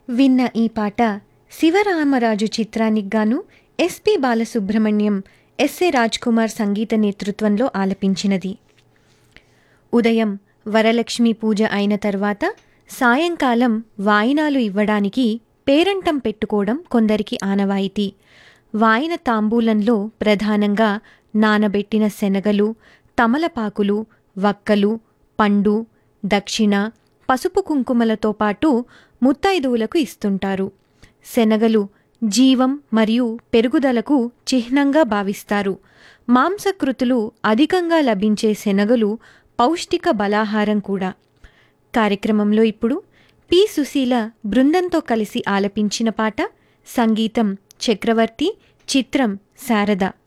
విన్న ఈ పాట శివరామరాజు చిత్రానికి గాను ఎస్పి బాలసుబ్రహ్మణ్యం ఎస్ఏ కుమార్ సంగీత నేతృత్వంలో ఆలపించినది ఉదయం వరలక్ష్మి పూజ అయిన తర్వాత సాయంకాలం వాయినాలు ఇవ్వడానికి పేరంటం పెట్టుకోవడం కొందరికి ఆనవాయితీ వాయిన తాంబూలంలో ప్రధానంగా నానబెట్టిన శనగలు తమలపాకులు వక్కలు పండు దక్షిణ పసుపు కుంకుమలతో పాటు ముత్తైదువులకు ఇస్తుంటారు శనగలు జీవం మరియు పెరుగుదలకు చిహ్నంగా భావిస్తారు మాంసకృతులు అధికంగా లభించే శనగలు పౌష్టిక బలాహారం కూడా కార్యక్రమంలో ఇప్పుడు పి సుశీల బృందంతో కలిసి ఆలపించిన పాట సంగీతం చక్రవర్తి చిత్రం శారద